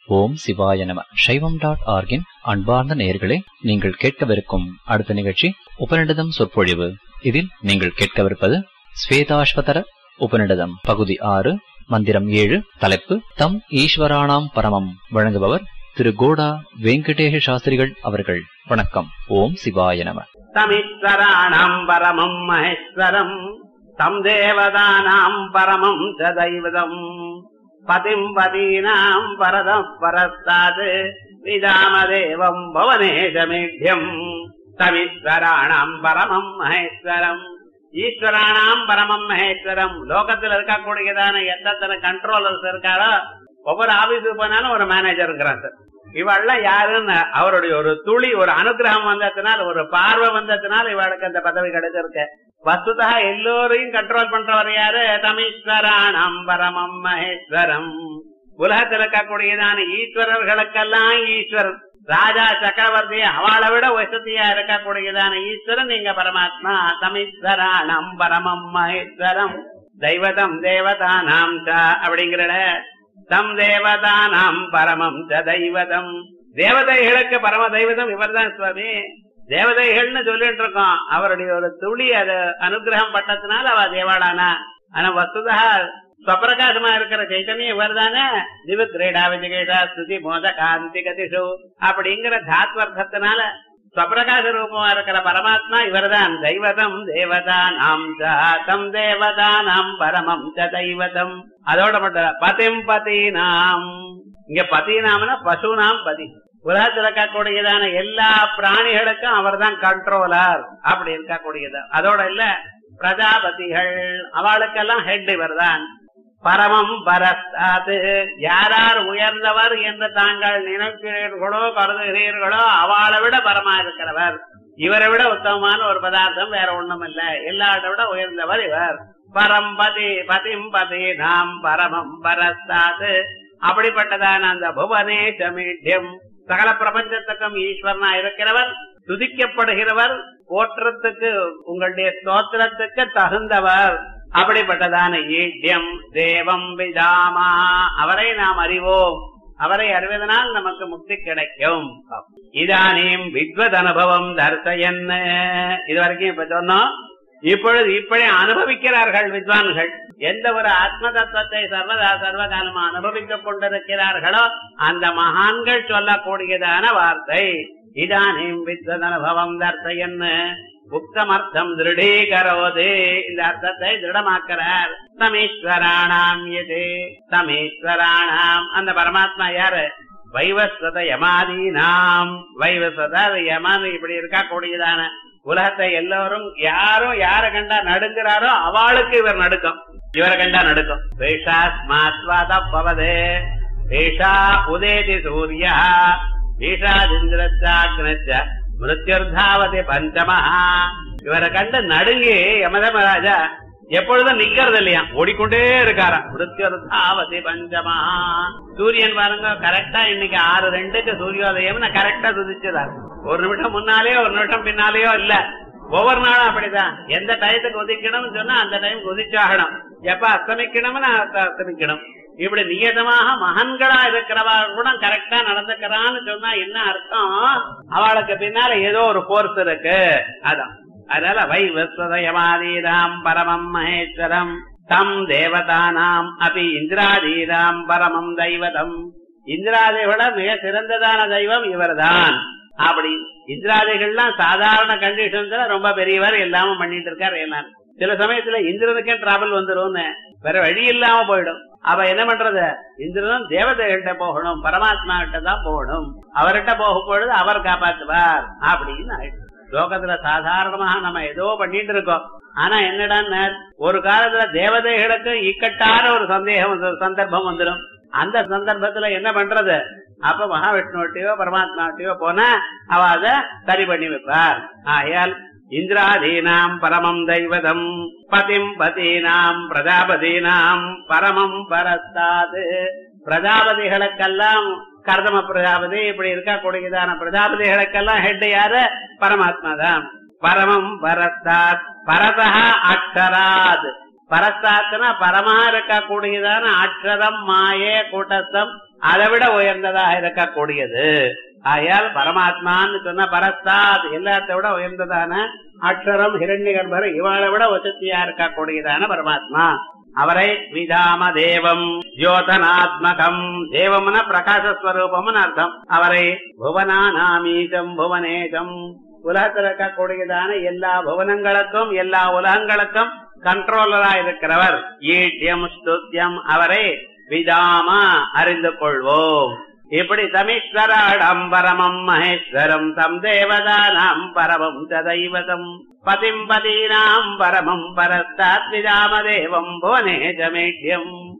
ஓம் சிவாய நம சைவம் டாட் ஆர்கின் அன்பார்ந்த நேயர்களே நீங்கள் கேட்கவிருக்கும் அடுத்த நிகழ்ச்சி உபநிடதம் சொற்பொழிவு இதில் நீங்கள் கேட்கவிருப்பது ஸ்வேதாஸ்வதர உபநிடதம் பகுதி ஆறு மந்திரம் ஏழு தலைப்பு தம் ஈஸ்வராணாம் பரமம் வழங்குபவர் திரு கோடா வெங்கடேஷ சாஸ்திரிகள் அவர்கள் வணக்கம் ஓம் சிவாய நம तमीश्वराणाम् परमम् महेश्वरम् तम् देवतानाम् परमम् च दैवतम् पतिम् पतीनाम् परतः परस्तात् विदामदेवम् भुवनेशमेढ्यम् तमीश्वराणाम् பரமம் மகேஸ்வரம் ஈஸ்வரானாம் பரமம் மகேஸ்வரம் லோகத்துல இருக்கக்கூடியதான எத்தனை கண்ட்ரோலர்ஸ் இருக்காரோ ஒவ்வொரு ஆபீஸுக்கு போனாலும் ஒரு மேனேஜர் இருக்கிறான் சார் இவள்லாம் யாருன்னு அவருடைய ஒரு துளி ஒரு அனுகிரகம் வந்ததுனால ஒரு பார்வை வந்ததுனால இவளுக்கு அந்த பதவி கிடைச்சிருக்கு வஸ்துதா எல்லோரையும் கண்ட்ரோல் பண்றவர் யாரு தமீஸ்வராணம் பரமம் மகேஸ்வரம் உலகத்தில் இருக்கக்கூடியதான ஈஸ்வரர்களுக்கெல்லாம் ஈஸ்வரன் ராஜா சக்கரவர்த்தி அவளை விட வசதியா இருக்கக்கூடியதான ஈஸ்வரன் நீங்க பரமாத்மா தமீஸ்வராணம் பரமம் மகேஸ்வரம் தெய்வதம் தேவதானாம் ச அப்படிங்கிற தம் தேவதானாம் பரமம் ச தெய்வதம் தேவதைகளுக்கு பரம தெய்வதம் இவர்தான் சுவாமி தேவதைகள்னு சொல்லிட்டு இருக்கோம் அவருடைய ஒரு துளி அது அனுகிரகம் பட்டதுனால அவ தேவாளானா ஆனா வசுதா ஸ்வப்பிரகாசமா இருக்கிற சைத்தன்யம் இவர் தானே திவ கிரீடா விஜயகேஷா ஸ்துதி மோத காந்தி கதிஷு அப்படிங்கிற தாத்வர்த்தத்தினால ஸ்வப்பிரகாச ரூபமா இருக்கிற பரமாத்மா இவர்தான் தெய்வதம் தேவதானாம் தம் தேவதானாம் பரமம் ச தெய்வதம் அதோட மட்டும் பதிம் பதினாம் இங்க பதினாம்னா பசுனாம் பதி உலகத்தில் இருக்கக்கூடியதான எல்லா பிராணிகளுக்கும் அவர் தான் கண்ட்ரோலர் அப்படி இருக்கக்கூடியது அதோட இல்ல பிரஜாபதிகள் அவளுக்கெல்லாம் ஹெட் இவர் தான் பரமம் பரஸ்தாது யாரார் உயர்ந்தவர் என்று தாங்கள் நினைக்கிறீர்களோ கருதுகிறீர்களோ அவளை விட பரமா இருக்கிறவர் இவரை விட உத்தமமான ஒரு பதார்த்தம் வேற ஒண்ணும் இல்ல எல்லாரை விட உயர்ந்தவர் இவர் பரம்பதி பதிம் பதி நாம் பரமம் பரஸ்தாது அப்படிப்பட்டதான அந்த புவனேஷமீட்யம் சகல பிரபஞ்சத்துக்கும் ஈஸ்வரனா இருக்கிறவர் துதிக்கப்படுகிறவர் போற்றத்துக்கு உங்களுடைய ஸ்தோத்திரத்துக்கு தகுந்தவர் அப்படிப்பட்டதான ஈட்டியம் தேவம் விதாமா அவரை நாம் அறிவோம் அவரை அறிவதனால் நமக்கு முக்தி கிடைக்கும் இதானியும் வித்வத் அனுபவம் தர்சயன் இது வரைக்கும் இப்ப சொன்னோம் இப்பொழுது இப்படி அனுபவிக்கிறார்கள் வித்வான்கள் எந்த ஒரு ஆத்ம தத்துவத்தை சர்வதா சர்வகாலமா அனுபவித்துக் கொண்டிருக்கிறார்களோ அந்த மகான்கள் சொல்லக்கூடியதான வார்த்தை இதானியும் வித்வத் அனுபவம் தர்சயன் உக்தமர்த்தம் திருடீகரோது இந்த அர்த்தத்தை திருடமாக்கிறார் தமீஸ்வராணாம் எது தமீஸ்வராணாம் அந்த பரமாத்மா யாரு வைவஸ்வத யமாதீனாம் வைவஸ்வத யமான் இப்படி இருக்கா கூடியதான உலகத்தை எல்லோரும் யாரும் யார கண்டா நடுங்கிறாரோ அவளுக்கு இவர் நடுக்கும் இவரை கண்டா நடுக்கும் வேஷாஸ்மாத்வாத பவது வேஷா உதேதி சூரியா ஈஷாதிந்திரச்சாக்னச்ச மிருத்யுர்தாவதி பஞ்சமஹா இவரை கண்டு நடுங்கி யமதமராஜா எப்பொழுதும் நிக்கிறது இல்லையா ஓடிக்கொண்டே இருக்காரா மிருத்யுர்தாவதி பஞ்சமஹா சூரியன் பாருங்க கரெக்டா இன்னைக்கு ஆறு ரெண்டுக்கு சூரியோதயம் கரெக்டா துதிச்சதாரு ஒரு நிமிஷம் முன்னாலேயோ ஒரு நிமிஷம் பின்னாலேயோ இல்ல ஒவ்வொரு நாளும் அப்படிதான் எந்த டயத்துக்கு உதிக்கணும்னு சொன்னா அந்த டைம் உதிச்சாகணும் எப்ப அஸ்தமிக்கணும்னு அஸ்தமிக்கணும் இப்படி நியதமாக மகன்களா இருக்கிறவா கூட கரெக்டா நடந்துக்கிறான்னு சொன்னா என்ன அர்த்தம் அவளுக்கு பின்னால ஏதோ ஒரு போர்ஸ் இருக்கு அதான் அதனால வை விஸ்வதயமாதீதாம் பரமம் மகேஸ்வரம் தம் தேவதானாம் அபி இந்திராதீதாம் பரமம் தெய்வதம் இந்திராதிகளை மிக சிறந்ததான தெய்வம் இவர்தான் அப்படி இந்திராதிகள்லாம் சாதாரண கண்டிஷன்ஸ்ல ரொம்ப பெரியவர் எல்லாமும் பண்ணிட்டு இருக்காரு எல்லாரும் சில சமயத்துல இந்திரனுக்கே டிராவல் வந்துரும்னு வேற வழி இல்லாம போயிடும் அவ என்ன பண்றது இந்திரனும் தேவதைகள்கிட்ட போகணும் பரமாத்மா கிட்ட தான் போகணும் அவர்கிட்ட போகும் பொழுது அவர் காப்பாத்துவார் அப்படின்னு ஆயிடும் லோகத்துல சாதாரணமாக நம்ம ஏதோ பண்ணிட்டு இருக்கோம் ஆனா என்னடா ஒரு காலத்துல தேவதைகளுக்கு இக்கட்டான ஒரு சந்தேகம் சந்தர்ப்பம் வந்துடும் அந்த சந்தர்ப்பத்துல என்ன பண்றது அப்ப மகாவிஷ்ணுவட்டையோ பரமாத்மாவட்டையோ போனா அவ அத சரி பண்ணி வைப்பார் ஆயால் இந்திராதீனாம் பரமம் தெய்வதம் பதிம் பதீனாம் பிரஜாபதீனாம் பரமம் பரஸ்தாது பிரஜாபதிகளுக்கெல்லாம் கர்தம பிரஜாபதி இப்படி இருக்கக்கூடியதான பிரஜாபதிகளுக்கெல்லாம் ஹெட் யாரு பரமாத்மா தான் பரமம் பரஸ்தாத் பரதா அக்ஷராத் பரஸ்தாத்துனா பரமா இருக்கக்கூடியதான அக்ஷரம் மாயே கூட்டஸ்தம் அதை விட உயர்ந்ததாக இருக்கக்கூடியது ஆகையால் பரமாத்மான்னு சொன்ன பரஸ்தாத் எல்லாத்தை விட உயர்ந்ததான அக்ஷரம் ஹிரண்ய கர்ப்பர் இவளை விட வசதியா இருக்கக்கூடியதான பரமாத்மா அவரை விதாம தேவம் ஜோதனாத்மகம் தேவம்னா பிரகாசஸ்வரூபம்னு அர்த்தம் அவரை புவனானாமீசம் புவனேசம் உலகத்தில் இருக்கக்கூடியதான எல்லா புவனங்களுக்கும் எல்லா உலகங்களுக்கும் கண்ட்ரோலரா இருக்கிறவர் ஈட்டியம் ஸ்துத்தியம் அவரை விதாம அறிந்து கொள்வோம் இப்படி தமீஸ்வராடம் பரமம் மகேஸ்வரம் தம் தேவதானாம் பரமம் சதைவதம் பதிம் பதீனாம் பரமம் பரஸ்தாத் விதாம தேவம் புவனேஜமேட்யம்